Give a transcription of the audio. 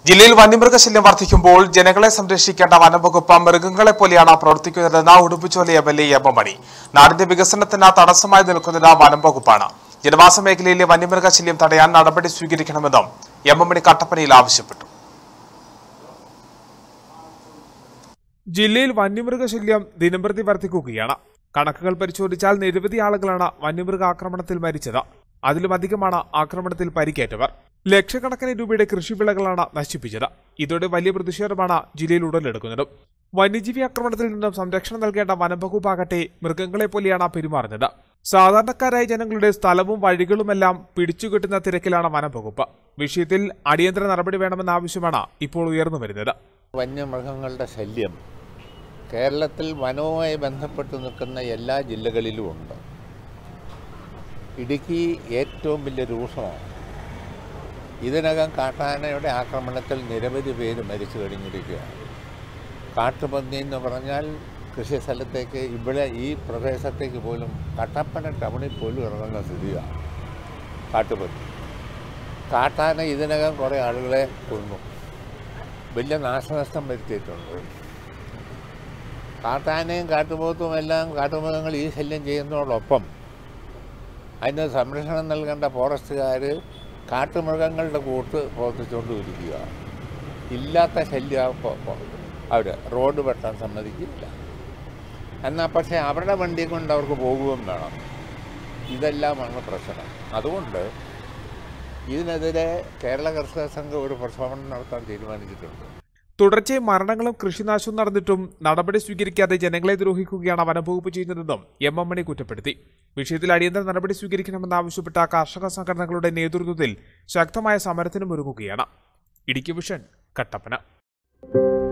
ജില്ലയിൽ വന്യമൃഗശല്യം വർദ്ധിക്കുമ്പോൾ ജനങ്ങളെ സംരക്ഷിക്കേണ്ട വനംവകുപ്പ് മൃഗങ്ങളെ പോലെയാണ് പ്രവർത്തിക്കുന്നതെന്ന് Udumbanchola M L A M Mani നാടിന്റെ വികസനത്തിന് തടസ്സമായി നിൽക്കുന്നത് വനംവകുപ്പാണ് ജനവാസ മേഖലയിലെ വന്യമൃഗശല്യം തടയാൻ നടപടി സ്വീകരിക്കണമെന്നും എം എം മണി കട്ടപ്പനയിൽ ആവശ്യപ്പെട്ടു ജില്ലയിൽ വന്യമൃഗശല്യം ദിനംപ്രതി വർദ്ധിക്കുകയാണ് കണക്കുകൾ പരിശോധിച്ചാൽ നിരവധി ആളുകളാണ് വന്യമൃഗ ആക്രമണത്തിൽ മരിച്ചത് അതിലും അധികമാണ് ആക്രമണത്തിൽ പരിക്കേറ്റവർ ലക്ഷക്കണക്കിന് രൂപയുടെ കൃഷിവിളകളാണ് നശിപ്പിച്ചത് ഇതോടെ വലിയ പ്രതിഷേധമാണ് ജില്ലയിൽ ഉടലെടുക്കുന്നത് വന്യജീവി ആക്രമണത്തിൽ നിന്നും സംരക്ഷണം നൽകേണ്ട വനംവകുപ്പാകട്ടെ മൃഗങ്ങളെ പോലെയാണ് പെരുമാറുന്നത് സാധാരണക്കാരായ ജനങ്ങളുടെ സ്ഥലവും വഴികളുമെല്ലാം പിടിച്ചുകെട്ടുന്ന തിരക്കിലാണ് വനംവകുപ്പ് വിഷയത്തിൽ അടിയന്തര നടപടി വേണമെന്ന ആവശ്യമാണ് ഇപ്പോൾ ഉയർന്നു വരുന്നത് വന്യമൃഗങ്ങളുടെ ശല്യം കേരളത്തിൽ വനവുമായി ബന്ധപ്പെട്ട് നിൽക്കുന്ന എല്ലാ ജില്ലകളിലും ഉണ്ട് ഇടുക്കി ഏറ്റവും വലിയ രൂക്ഷമാണ് ഇതിനകം കാട്ടാനയുടെ ആക്രമണത്തിൽ നിരവധി പേര് മരിച്ചു കഴിഞ്ഞിരിക്കുകയാണ് കാട്ടുപന്നി എന്ന് പറഞ്ഞാൽ കൃഷി സ്ഥലത്തേക്ക് ഇവിടെ ഈ പ്രദേശത്തേക്ക് പോലും കട്ടപ്പന ടൗണിൽ പോലും ഇറങ്ങുന്ന സ്ഥിതിയാണ് കാട്ടുപന്നി കാട്ടാന ഇതിനകം കുറേ ആളുകളെ കൊന്നു വലിയ നാശനഷ്ടം വരുത്തിയിട്ടുണ്ട് കാട്ടാനയും കാട്ടുപോത്തും എല്ലാം കാട്ടുമൃഗങ്ങൾ ഈ ശല്യം ചെയ്യുന്നതോടൊപ്പം അതിന് സംരക്ഷണം നൽകേണ്ട ഫോറസ്റ്റുകാർ കാട്ടുമൃഗങ്ങളുടെ കൂട്ട് പ്രവർത്തിച്ചുകൊണ്ടിരിക്കുക ഇല്ലാത്ത ശല്യം അവർ റോഡ് വെട്ടാൻ സമ്മതിക്കില്ല എന്നാൽ പക്ഷേ അവരുടെ വണ്ടി കൊണ്ട് അവർക്ക് പോകുകയും വേണം ഇതെല്ലാമാണ് പ്രശ്നം അതുകൊണ്ട് ഇതിനെതിരെ കേരള കർഷക സംഘം ഒരു പ്രക്ഷോഭം നടത്താൻ തീരുമാനിച്ചിട്ടുണ്ട് തുടർച്ചയായി മരണങ്ങളും കൃഷിനാശവും നടന്നിട്ടും നടപടി സ്വീകരിക്കാതെ ജനങ്ങളെ ദ്രോഹിക്കുകയാണ് വനംവകുപ്പ് ചെയ്യുന്നതെന്നും എം എം മണി കുറ്റപ്പെടുത്തി വിഷയത്തിൽ അടിയന്തര നടപടി സ്വീകരിക്കണമെന്നാവശ്യപ്പെട്ട കർഷക സംഘടനകളുടെ നേതൃത്വത്തിൽ ശക്തമായ സമരത്തിനും ഒരുങ്ങുകയാണ് ഇടുക്കി വിഷൻ കട്ടപ്പന